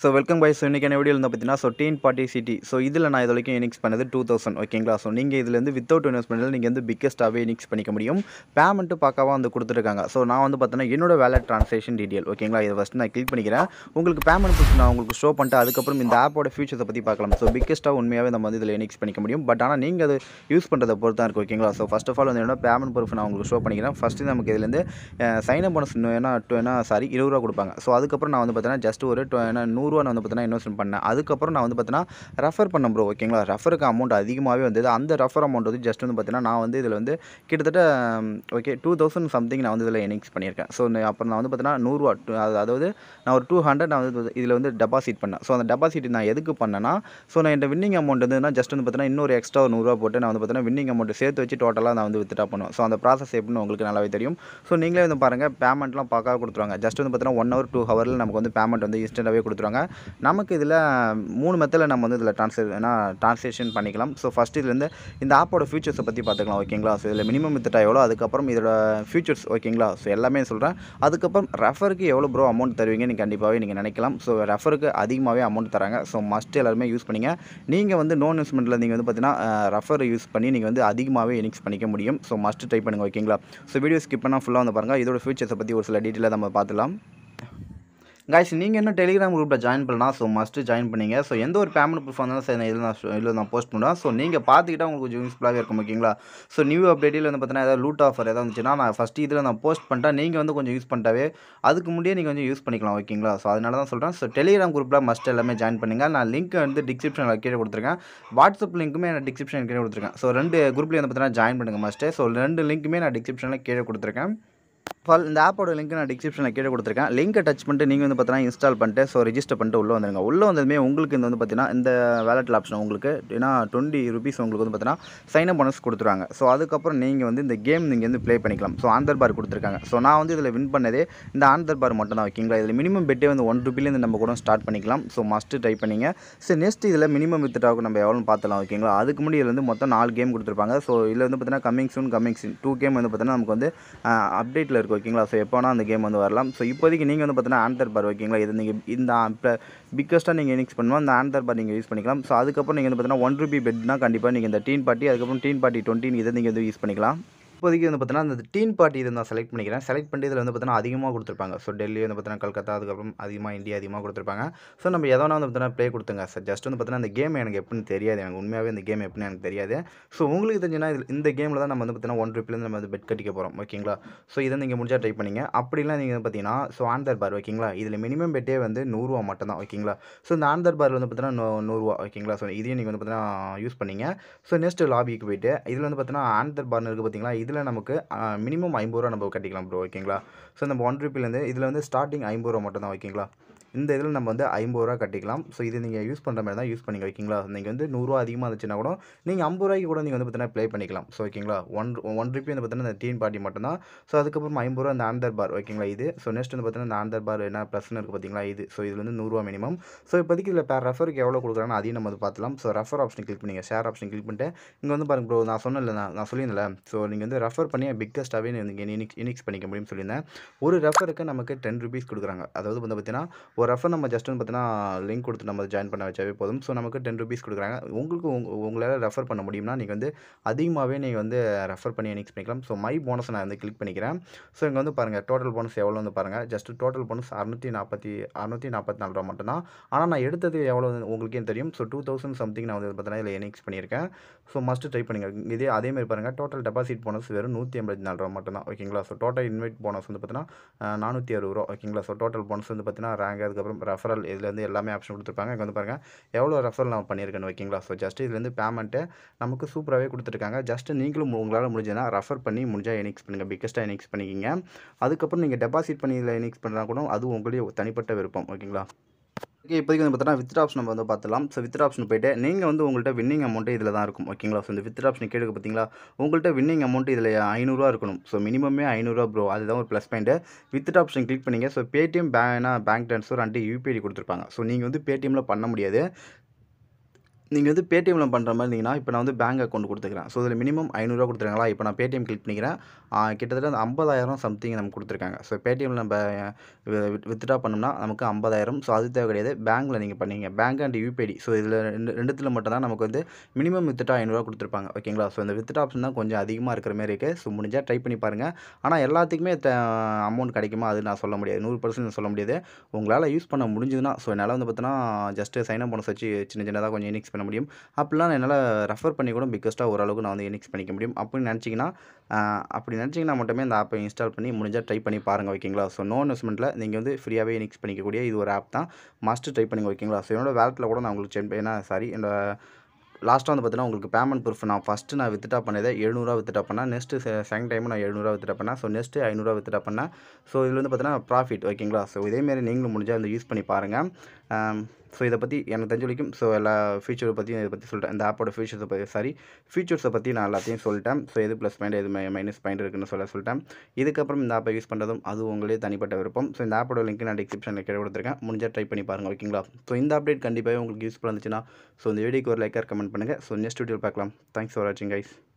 so welcome by so இன்றைக்கான video வந்து பார்த்தீங்கன்னா so Teen Patti city so இதில் நான் இது வரைக்கும் இனிக்ஸ் பண்ணது டூ தௌசண்ட் ஓகேங்களா ஸோ நீங்கள் இதில் வந்து வித்தவுட் இன்வெஸ்ட்மெண்ட்டில் நீங்கள் வந்து பிக்கஸ்ட்டாகவே இனிக்ஸ் பண்ணிக்க முடியும் பேமெண்ட்டு பார்க்காம வந்து கொடுத்துருக்காங்க ஸோ நான் வந்து பார்த்தீங்கன்னா என்னோட வேலட் ட்ரான்சாக்ஷன் டீட்டெயில் ஓகேங்களா இதை ஃபஸ்ட்டு நான் கிளிக் பண்ணிக்கிறேன் உங்களுக்கு பேமெண்ட் ப்ரூஃப் நான் உங்களுக்கு ஷோ பண்ணிட்டு அதுக்கப்புறம் இந்த ஆப்போட ஃபியூச்சர்ஸை பற்றி பார்க்கலாம் ஸோ பிக்கஸ்ட்டாக உண்மையாகவே நம்ம வந்து இதில் இனிக்ஸ் பண்ணிக்க முடியும் பட் ஆனால் நீங்கள் அது யூஸ் பண்ணுறதை பொறுத்து தான் இருக்குது ஓகேங்களா ஸோ ஃபஸ்ட் ஆஃப் ஆல் வந்து என்னோட பேமெண்ட் ப்ரூஃப் நான் உங்களுக்கு ஷோ பண்ணிக்கிறேன் ஃபஸ்ட்டு நமக்கு இதுலேருந்து சைன் அப் பண்ண ஏன்னா ஏன்னா சாரி இருபது ரூபா கொடுப்பாங்க ஸோ அதுக்கப்புறம் நான் வந்து பார்த்தீங்கன்னா ஜஸ்ட் ஒரு tw- ஏன்னா நூறுரூவா நான் வந்து பார்த்தீங்கன்னா இன்வெஸ்ட் பண்ணேன் அதுக்கப்புறம் நான் வந்து பார்த்தீங்கன்னா ரெஃபர் பண்ண ப்ரோ ஓகேங்களா ரெஃபருக்கு அமௌண்ட் அதிகமாகவே வந்தது அந்த ரெஃபர் அமௌண்ட் வந்து ஜஸ்ட் வந்து பார்த்தீங்கன்னா நான் வந்து இதில் வந்து கிட்டத்தட்ட ஓகே டூ தௌசண்ட் சம்திங் நான் வந்து இதில் இனிக்ஸ் பண்ணியிருக்கேன் ஸோ அப்புறம் நான் வந்து பார்த்தீங்கன்னா நூறுரூவா two- அது- அதாவது நான் ஒரு டூ ஹண்ட்ரட் நான் வந்து இதில் வந்து டெபாசிட் பண்ணேன் ஸோ அந்த டெபாசிட் நான் எதுக்கு பண்ணேன்னா ஸோ நான் இந்த வின்னிங் அமௌண்ட் வந்து ஜஸ்ட் வந்து பார்த்தீங்கன்னா இன்னொரு எக்ஸ்ட்ரா ஒரு நூறுரூவா போட்டு நான் வந்து பார்த்தீங்கன்னா வின்னிங் அமௌண்ட் சேர்த்து வச்சு டோட்டலாக நான் வந்து வித்ட்ரா பண்ணுவேன் ஸோ அந்த ப்ராசஸ் எப்படின்னு உங்களுக்கு நல்லாவே தெரியும் ஸோ நீங்களே வந்து பாருங்கள் பேமெண்ட்லாம் பார்க்க கொடுத்துருவாங்க ஜஸ்ட் வந்து பார்த்தீங்கன்னா ஒன் ஹவர் டூ ஹவரில் நமக்கு வந்து பேமெண்ட் வந்து இன்ஸ்டண்ட்டாகவே கொடுத்துருவாங்க நமக்கு இதில் மூணு மெத்தடில் நம்ம வந்து இதில் ட்ரான்ஸ்ஃபர் ட்ரான்ஸ்லேஷன் பண்ணிக்கலாம் ஸோ ஃபஸ்ட் இதுலேருந்து இந்த ஆப்போட ஃபியூச்சர்ஸை பற்றி பார்த்துக்கலாம் ஓகேங்களா ஸோ இதில் மினிமம் வித்துட்டா எவ்வளோ அதுக்கப்புறம் இதோட ஃபியூச்சர்ஸ் ஓகேங்களா ஸோ எல்லாமே சொல்கிறேன் அதுக்கப்புறம் ரெஃபருக்கு எவ்வளோ ப்ரோ அமௌண்ட் தருவீங்க நீங்கள் கண்டிப்பாகவே நீங்கள் நினைக்கலாம் ஸோ ரெஃபருக்கு அதிகமாகவே அமௌண்ட் தராங்க ஸோ மஸ்ட் எல்லாருமே யூஸ் பண்ணிங்க நீங்கள் வந்து நோ இன்வெஸ்ட்மெண்ட்டில் நீங்கள் வந்து பார்த்தீங்கன்னா ரெஃபர் யூஸ் பண்ணி நீங்கள் வந்து அதிகமாகவே இனிக்ஸ் பண்ணிக்க முடியும் ஸோ மஸ்ட் ட்ரை பண்ணுங்கள் ஓகேங்களா ஸோ வீடியோ ஸ்கிப் பண்ணால் ஃபுல்லாக வந்து பாருங்கள் இதோட ஃபியூச்சர்ஸை பற்றி ஒரு சில டீட்டெயிலாக நம்ம பார்த்துலாம் கைஸ் நீங்கள் இன்னும் டெலிகிராம் குரூப்பில் ஜாயின் பண்ணலாம் ஸோ மஸ்ட்டு ஜாயின் பண்ணிங்க ஸோ எந்த ஒரு பேமெண்ட் ப்ரூஃப் வந்தாலும் சரி நான் இதில் நான் இதில் நான் போஸ்ட் பண்ணுவேன் ஸோ நீங்கள் பார்த்துக்கிட்டா உங்களுக்கு கொஞ்சம் யூஸ்ஃபுல்லாகவே இருக்கும் ஓகேங்களா ஸோ நியூ அப்டேட்டில் வந்து பார்த்தீங்கன்னா ஏதாவது லூட் ஆஃபர் ஏதாவது வந்துச்சுன்னா நான் ஃபஸ்ட்டு இதில் நான் போஸ்ட் பண்ணிட்டா நீங்கள் வந்து கொஞ்சம் யூஸ் பண்ணிட்டாவே அதுக்கு முன்னாடியே நீங்கள் கொஞ்சம் யூஸ் பண்ணிக்கலாம் ஓகேங்களா ஸோ அதனால தான் சொல்கிறேன் ஸோ டெலிகிராம் குரூப்பில் மஸ்ட் எல்லாமே ஜாயின் பண்ணுங்கள் நான் லிங்க் வந்து டிஸ்கிரிப்ஷனில் கீழே கொடுத்துருக்கேன் வாட்ஸ்அப் லிங்க்குமே நான் டிஸ்கிரிப்ஷன் கீழே கொடுத்துருக்கேன் ஸோ ரெண்டு குரூப்லேயும் வந்து பார்த்தீங்கன்னா ஜாயின் பண்ணுங்கள் மஸ்ட்டு ஸோ ரெண்டு லிங்க்குமே நான் டிஸ்கிரிப்ஷனில் கீழே கொடுத்துருக்கேன் ஃபால் இந்த ஆப்போட லிங்க் நான் டிஸ்கிரிப்ஷனில் கீழே கொடுத்துருக்கேன் லிங்கை டச் பண்ணிட்டு நீங்கள் வந்து பார்த்தீங்கன்னா இன்ஸ்டால் பண்ணிட்டு ஸோ ரெஜிஸ்டர் பண்ணிட்டு உள்ளே வந்துருங்க உள்ளே வந்ததுமே உங்களுக்கு இந்த வந்து பார்த்தீங்கன்னா இந்த வேலெட்டில் ஆப்ஷன் உங்களுக்கு ஏன்னா டுவெண்ட்டி ருபீஸ் உங்களுக்கு வந்து பார்த்தீங்கன்னா சைன் அப் போனஸ் கொடுத்துருவாங்க ஸோ அதுக்கப்புறம் நீங்கள் வந்து இந்த கேம் நீங்கள் வந்து ப்ளே பண்ணிக்கலாம் ஸோ ஆந்தர் பார் கொடுத்துருக்காங்க ஸோ நான் வந்து இதில் வின் பண்ணதே இந்த ஆந்தர் பார் மட்டும் தான் ஓகேங்களா இதில் மினிமம் பெட்டே வந்து ஒன் ருபிலேருந்து நம்ம கூட ஸ்டார்ட் பண்ணிக்கலாம் ஸோ மஸ்ட்டு ட்ரை பண்ணிங்க ஸோ நெக்ஸ்ட் இதில் மினிமம் வித்ட்ராவுக்கு நம்ம எவ்வளோன்னு பார்த்தலாம் ஓகேங்களா அதுக்கு முன்னாடி இதில் வந்து மொத்தம் நாலு கேம் கொடுத்துருப்பாங்க ஸோ இதில் வந்து பார்த்தீங்கன்னா coming soon coming soon to game வந்து பார்த்தீங்கன்னா நமக்கு வந்து அப்டேட்டில் இருக்குது ஓகேங்களா ஸோ எப்போனா அந்த கேம் வந்து வரலாம் ஸோ இப்போதைக்கு நீங்கள் வந்து பார்த்தீங்கன்னா ஆன்சர் பார் ஓகேங்களா இது நீங்கள் இந்த பிக்கஸ்ட்டாக நீங்கள் இனிக்ஸ் பண்ணுவோம் அந்த ஆன்சர் பார் நீங்கள் யூஸ் பண்ணிக்கலாம் ஸோ அதுக்கப்புறம் நீங்கள் வந்து பார்த்தீங்கன்னா ஒன் ருபி பெட்னா கண்டிப்பாக நீங்கள் இந்த டீன் பார்ட்டி அதுக்கப்புறம் டீன் பார்ட்டி டுவெண்ட்டி இதை நீங்கள் வந்து யூஸ் பண்ணிக்கலாம் இப்போதைக்கு வந்து பார்த்தீங்கன்னா அந்த டீன் பார்ட்டி இதை நான் செலக்ட் பண்ணிக்கிறேன் செலக்ட் பண்ணி இதில் வந்து பார்த்தீங்கன்னா அதிகமாக கொடுத்துருப்பாங்க ஸோ டெல்லி வந்து பார்த்தீங்கன்னா கல்கத்தா அதுக்கப்புறம் அதிகமாக இந்தியா அதிகமாக கொடுத்துருப்பாங்க ஸோ நம்ம எதோ வந்து பார்த்தீங்கன்னா ப்ளே கொடுத்துங்க சார் ஜஸ்ட் வந்து பார்த்தீங்கன்னா அந்த கேம் எனக்கு எப்படின்னு தெரியாது எனக்கு உண்மையாகவே இந்த கேம் எப்படின்னு எனக்கு தெரியாது ஸோ உங்களுக்கு தெரிஞ்சுன்னா இதில் இந்த கேமில் தான் நம்ம வந்து பார்த்தீங்கன்னா ஒன் ருப்பிலேருந்து நம்ம வந்து பெட் கட்டிக்க போகிறோம் ஓகேங்களா ஸோ இதை நீங்கள் முடிஞ்சால் ட்ரை பண்ணிங்க அப்படிலாம் நீங்கள் பார்த்தீங்கன்னா ஸோ ஆந்தர் பார் ஓகேங்களா இதில் மினிமம் பெட்டே வந்து நூறுரூவா மட்டும் தான் ஓகேங்களா ஸோ இந்த ஆந்தர் பார் வந்து பார்த்தீங்கன்னா நூ- நூறுரூவா ஓகேங்களா ஸோ இதையும் நீங்கள் வந்து பார்த்தீங்கன்னா யூஸ் பண்ணீங்க ஸோ நெக்ஸ்ட் லாபிக்கு போயிட்டு இதில் வந்து பார்த்தீங்கன்னா ஆந்தர் பார்னு இருக்குது பார்த்தீங்களா இதில் நமக்கு மினிமம் ஐம்பது ரூபா நம்ம கட்டிக்கலாம் ப்ரோ ஓகேங்களா ஸோ நம்ம ஒன் ருப்பிலேருந்து இதில் வந்து ஸ்டார்டிங் ஐம்பது ரூபா மட்டும் தான் ஓகேங்களா இந்த இதில் நம்ம வந்து ஐம்பது ரூபா கட்டிக்கலாம் ஸோ இது நீங்கள் யூஸ் பண்ணுற மாதிரி தான் யூஸ் பண்ணிங்க ஓகேங்களா நீங்கள் வந்து நூறுரூவா அதிகமாக இருந்துச்சுன்னா கூட நீங்கள் ஐம்பது ரூபாய்க்கு கூட நீங்கள் வந்து பார்த்தீங்கன்னா ப்ளே பண்ணிக்கலாம் ஸோ ஓகேங்களா ஒன் ஒன் ருபி வந்து பார்த்தீங்கன்னா இந்த டீன் பார்ட்டி மட்டும்தான் ஸோ அதுக்கப்புறம் ஐம்பது ரூபா இந்த ஆந்தர் பார் ஓகேங்களா இது ஸோ நெக்ஸ்ட் வந்து பார்த்தீங்கன்னா இந்த ஆந்தர் பார் என்ன ப்ளஸ்னு இருக்குது பார்த்தீங்களா இது ஸோ இது வந்து நூறுரூவா மினிமம் ஸோ இப்போதைக்கு இதில் பேர் ரெஃபருக்கு எவ்வளோ கொடுக்குறாங்க அதையும் நம்ம வந்து பார்த்துலாம் ஸோ ரெஃபர் ஆப்ஷன் கிளிக் பண்ணிங்க ஷேர் ஆப்ஷன் கிளிக் பண்ணிட்டு இங்கே வந்து பாருங்க ப்ரோ நான் சொன்னல நான் நான் சொல்லியிருந்தேன்ல ஸோ நீங்கள் வந்து ரெஃபர் பண்ணி பிக்கஸ்ட்டாகவே நீங்கள் இனிக்ஸ் இனிக்ஸ் பண்ணிக்க முடியும்னு சொல்லியிருந்தேன் ஒரு ரெஃபருக்கு நமக்கு டென் ருபீஸ் கொடுக்குறாங்க அதாவது வந்து பார்த்தீங்கன்னா ஒரு ரெஃபர் நம்ம ஜஸ்ட் வந்து பார்த்தீங்கன்னா லிங்க் கொடுத்து நம்ம ஜாயின் பண்ண வச்சாவே போதும் ஸோ நமக்கு டென் ருபீஸ் கொடுக்குறாங்க உங்களுக்கு உங்க- உங்களால் ரெஃபர் பண்ண முடியும்னா நீங்கள் வந்து அதிகமாகவே நீங்கள் வந்து ரெஃபர் பண்ணி எனிக்ஸ் பண்ணிக்கலாம் ஸோ மை போனஸ் நான் வந்து கிளிக் பண்ணிக்கிறேன் ஸோ இங்கே வந்து பாருங்கள் டோட்டல் போனஸ் எவ்வளோ வந்து பாருங்கள் ஜஸ்ட் டோட்டல் போனஸ் அறுநூற்றி நாற்பத்தி அறுநூற்றி நாற்பத்தி நாலு ரூபா மட்டும்தான் ஆனால் நான் எடுத்தது எவ்வளோ உங்களுக்கே தெரியும் ஸோ டூ தௌசண்ட் சம்திங் நான் வந்து பார்த்தீங்கன்னா இதில் எனிக்ஸ் பண்ணியிருக்கேன் ஸோ மஸ்ட் ட்ரை பண்ணுங்க இதே அதேமாதிரி பாருங்கள் டோட்டல் டெபாசிட் போனஸ் வெறும் நூற்றி ஐம்பத்தி நாலு ரூபா மட்டும்தான் ஓகேங்களா ஸோ டோட்டல் இன்வைட் போனஸ் வந்து பார்த்தீங்கன்னா நானூற்றி அறுபது ரூபா ஓகேங்களா ஸோ டோட்டல் போனஸ் வந்து பார்த்தீங்கன்னா ரேங்க் அதுக்கப்புறம் ரெஃபரல் இதில் வந்து எல்லாமே ஆப்ஷன் கொடுத்துருப்பாங்க இங்கே வந்து பாருங்கள் எவ்வளோ ரெஃபரல் நான் பண்ணியிருக்கேன்னு ஓகேங்களா ஸோ ஜஸ்ட் இதுலேருந்து பேமெண்ட்டு நமக்கு சூப்பராகவே கொடுத்துருக்காங்க ஜஸ்ட் நீங்களும் உங்களால் முடிஞ்சதுன்னா ரெஃபர் பண்ணி முடிஞ்சால் எனிக்ஸ் பண்ணுங்கள் பிக்கஸ்ட்டாக எனிக்ஸ் பண்ணிக்கிங்க அதுக்கப்புறம் நீங்கள் டெபாசிட் பண்ணி இதில் எனிக்ஸ் பண்ணுறா கூட அது உங்களுடைய தனிப்பட்ட விருப்பம் ஓகேங்களா ஓகே இப்போதைக்கு வந்து பார்த்தீங்கன்னா வித்ரா ஆப்ஷன் நம்ம வந்து பார்த்துலாம் ஸோ வித்ரா ஆப்ஷன் போயிட்டு நீங்கள் வந்து உங்கள்கிட்ட வின்னிங் அமௌண்ட்டு இதில் தான் இருக்கும் ஓகேங்களா ஸோ இந்த வித்ரா ஆப்ஷன் கேட்க பார்த்தீங்களா உங்கள்கிட்ட வின்னிங் அமௌண்ட் இதில் ஐநூறுரூவா இருக்கணும் ஸோ மினிமமே ஐநூறுரூவா ப்ரோ அதுதான் ஒரு plus point withdraw option click பண்ணீங்க ஸோ பேடிஎம் பேனா பேங்க் ட்ரான்ஸ்ஃபர் அண்ட் யூபிஐடி கொடுத்துருப்பாங்க ஸோ நீங்கள் வந்து பேடிஎம்மில் பண்ண முடியாது நீங்கள் வந்து பேடிஎம்ல பண்ணுற மாதிரி இருந்தீங்கன்னா இப்போ நான் வந்து பேங்க் அக்கௌண்ட் கொடுத்துக்கிறேன் ஸோ இதில் மினிமம் ஐநூறுரூவா கொடுத்துருக்காங்களா இப்போ நான் பேடிஎம் கிளிக் பண்ணிக்கிறேன் ஆ, கிட்டத்தட்ட அந்த ஐம்பதாயிரம் சம்திங் நமக்கு கொடுத்துருக்காங்க ஸோ பேடிஎம்ல நம்ம வித்ட்ரா பண்ணோம்னா நமக்கு ஐம்பதாயிரம் ஸோ அது தேவை கிடையாது பேங்க்கில் நீங்கள் பண்ணீங்க பேங்க் அண்ட் யூபிஐடி ஸோ இதில் ரெண்டு ரெண்டுத்தில் மட்டும் தான் நமக்கு வந்து மினிமம் வித்ட்ரா ஐநூறுரூவா கொடுத்துருப்பாங்க ஓகேங்களா ஸோ இந்த வித்ட்ரா ஆப்ஷன் தான் கொஞ்சம் அதிகமாக இருக்கிற மாதிரி இருக்குது ஸோ முடிஞ்சால் ட்ரை பண்ணி பாருங்கள் ஆனால் எல்லாத்துக்குமே அமௌண்ட் கிடைக்குமா அது நான் சொல்ல முடியாது நூறு பர்சன்ட் சொல்ல முடியாது உங்களால் யூஸ் பண்ண முடிஞ்சதுன்னா ஸோ என்னால் வந்து பார்த்தோன்னா ஜஸ்ட்டு சைன் அப் போனஸ் வச்சு சின்ன சின்னதாக கொஞ்சம் இனிக்ஸ் பண்ண முடியும் அப்படிலாம் என்னால் ரெஃபர் பண்ணி கூட பிக்கஸ்ட்டாக ஓரளவுக்கு நான் வந்து இனிக்ஸ் பண்ணிக்க முடியும் அப்படின்னு நினச்சிங்கன்னா அப்படி நினச்சிங்கன்னா மட்டுமே இந்த ஆப்பை இன்ஸ்டால் பண்ணி முடிஞ்சால் ட்ரை பண்ணி பாருங்கள் ஓகேங்களா ஸோ நோ இன்வெஸ்ட்மெண்ட்டில் நீங்கள் வந்து ஃப்ரீயாகவே இனிக்ஸ் பண்ணிக்கக்கூடிய இது ஒரு ஆப் தான் மஸ்ட் ட்ரை பண்ணுங்க ஓகேங்களா ஸோ என்னோட வேலட்டில் கூட நான் உங்களுக்கு சென்ட் ஏன்னா சாரி என்னோட லாஸ்ட்டாக வந்து பார்த்தீங்கன்னா உங்களுக்கு பேமெண்ட் ப்ரூஃப் நான் ஃபஸ்ட்டு நான் வித்ட்ரா பண்ணதை எழுநூறுவா வித்ட்ரா பண்ணேன் நெக்ஸ்ட்டு செகண்ட் டைம் நான் எழுநூறுவா வித்ட்ரா பண்ணேன் ஸோ நெக்ஸ்ட்டு ஐநூறுரூவா வித்ட்ரா பண்ணேன் ஸோ இதில் வந்து பார்த்தீங்கன்னா ப்ராஃபிட் ஓகேங்களா ஸோ இதேமாரி நீங்களும் முடிஞ்சால் இந்த யூஸ் பண்ணி பாருங்கள் ஸோ இதை பற்றி எனக்கு தெரிஞ்ச வரைக்கும் ஸோ எல்லா ஃபீச்சரை பற்றியும் இதை பற்றி சொல்லிட்டேன் இந்த ஆப்போட ஃபீச்சர்ஸை பற்றி சாரி ஃபீச்சர்ஸை பற்றி நான் எல்லாத்தையும் சொல்லிட்டேன் ஸோ எது ப்ளஸ் பாயிண்ட் எது மைனஸ் பாயிண்ட் இருக்குன்னு சொல்ல சொல்லிட்டேன் இதுக்கப்புறம் இந்த ஆப்பை யூஸ் பண்ணுறதும் அது உங்களே தனிப்பட்ட விருப்பம் ஸோ இந்த ஆப்போட லிங்க் நான் டிஸ்கிரிப்ஷனில் கீழே கொடுத்துருக்கேன் முடிஞ்சால் ட்ரை பண்ணி பாருங்கள் ஓகேங்களா ஸோ இந்த அப்டேட் கண்டிப்பாகவே உங்களுக்கு யூஸ்ஃபுல்லாக இருந்துச்சுன்னா ஸோ இந்த வீடியோக்கு ஒரு லைக்காக கமெண்ட் பண்ணுங்கள் ஸோ நெக்ஸ்ட் வீடியோ பார்க்கலாம் தேங்க்ஸ் ஃபார் வாட்சிங் கைஸ்